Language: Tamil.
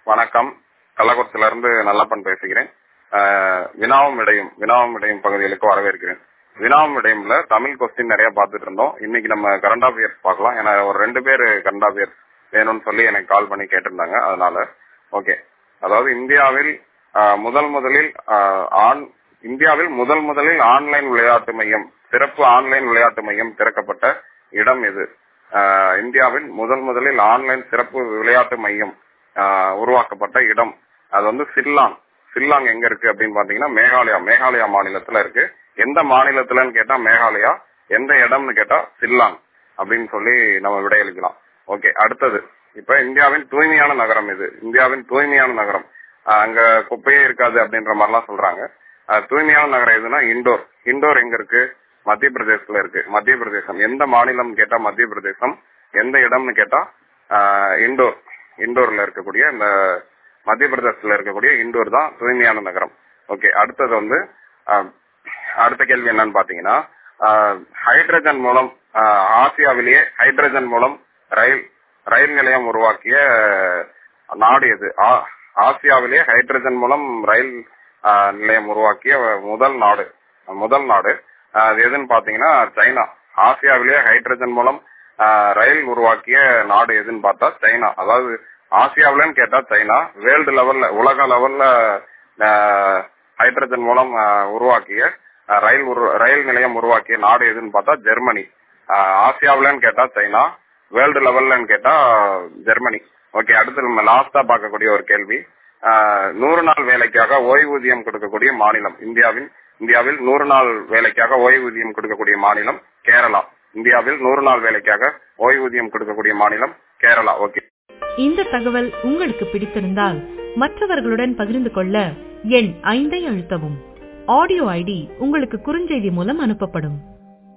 வணக்கம் கள்ளக்குறிச்சியில இருந்து நல்லப்பன் பேசுகிறேன் ஆஹ் வினாவும் விடையும் வினாவும் விடையும் பகுதிகளுக்கு வரவேற்கிறேன் வினாவும் விடையும்ல தமிழ் கொஸ்டின் நிறைய பார்த்துட்டு இருந்தோம் இன்னைக்கு நம்ம கரண்ட் அஃபேர்ஸ் பார்க்கலாம் ஏன்னா ஒரு ரெண்டு பேர் கரண்ட் அஃபேர்ஸ் வேணும்னு சொல்லி எனக்கு கால் பண்ணி கேட்டிருந்தாங்க அதனால ஓகே அதாவது இந்தியாவில் ஆஹ் முதல் முதலில் ஆஹ் ஆண் இந்தியாவில் முதல் முதலில் ஆன்லைன் விளையாட்டு மையம் சிறப்பு ஆன்லைன் விளையாட்டு மையம் திறக்கப்பட்ட இடம் எது ஆஹ் இந்தியாவில் முதல் முதலில் ஆன்லைன் சிறப்பு விளையாட்டு மையம் ஆஹ் உருவாக்கப்பட்ட இடம் அது வந்து சில்லாங் சில்லாங் எங்க இருக்கு அப்படின்னு பாத்தீங்கன்னா மேகாலயா மேகாலயா மாநிலத்துல இருக்கு எந்த மாநிலத்துலன்னு கேட்டா மேகாலயா எந்த இடம்னு கேட்டா சில்லாங் அப்படின்னு சொல்லி நம்ம விடையளிக்கலாம் ஓகே அடுத்தது இப்ப இந்தியாவின் தூய்மையான நகரம் இது இந்தியாவின் தூய்மையான நகரம் ஆஹ் அங்க குப்பையே இருக்காது அப்படின்ற மாதிரிலாம் சொல்றாங்க ஆஹ் தூய்மையான நகரம் எதுனா இண்டோர் இண்டோர் எங்க இருக்கு மத்திய பிரதேசத்துல இருக்கு மத்திய பிரதேசம் எந்த மாநிலம் கேட்டா மத்திய பிரதேசம் எந்த இடம்னு கேட்டா ஆஹ் இண்டோர் இண்டோர்ல இருக்கக்கூடிய இந்த மத்திய பிரதேசத்துல இருக்கக்கூடிய இண்டோர் தான் தூய்மையான நகரம் ஓகே அடுத்தது வந்து ஆஹ் அடுத்த கேள்வி என்னன்னு பாத்தீங்கன்னா ஆஹ் ஹைட்ரஜன் மூலம் ஆஹ் ஆசியாவிலேயே ஹைட்ரஜன் மூலம் ரயில் ரயில் நிலையம் உருவாக்கிய நாடு எது ஆ- ஆசியாவிலேயே ஹைட்ரஜன் மூலம் ரயில் ஆஹ் நிலையம் உருவாக்கிய முதல் நாடு முதல் நாடு ஆஹ் அது எதுன்னு பாத்தீங்கன்னா சைனா ஆசியாவிலேயே ஹைட்ரஜன் மூலம் ஆஹ் ரயில் உருவாக்கிய நாடு எதுன்னு பார்த்தா சைனா அதாவது ஆசியாவிலன்னு கேட்டா சைனா வேர்ல்டு லெவல்ல உலக லெவல்ல ஹைட்ரஜன் மூலம் ஆஹ் உருவாக்கிய ஆஹ் ரயில் உரு- ரயில் நிலையம் உருவாக்கிய நாடு எதுன்னு பார்த்தா ஜெர்மனி ஆஹ் ஆசியாவிலன்னு கேட்டா சைனா வேர்ல்டு லெவல்லன்னு கேட்டா ஜெர்மனி ஓகே அடுத்து நம்ம லாஸ்டா பார்க்கக்கூடிய ஒரு கேள்வி ஆஹ் நூறு நாள் வேலைக்காக ஓய்வூதியம் கொடுக்கக்கூடிய மாநிலம் இந்தியாவின் இந்தியாவில் நூறு நாள் வேலைக்காக ஓய்வூதியம் கொடுக்கக்கூடிய மாநிலம் கேரளா இந்தியாவில் நூறு நாள் வேலைக்காக ஓய்வூதியம் கொடுக்கக்கூடிய மாநிலம் கேரளா ஓகே இந்த தகவல் உங்களுக்கு பிடித்திருந்தால் மற்றவர்களுடன் பகிர்ந்து கொள்ள எண் ஐந்தை அழுத்தவும் ஆடியோ ஐடி உங்களுக்கு குறுஞ்செய்தி மூலம் அனுப்பப்படும்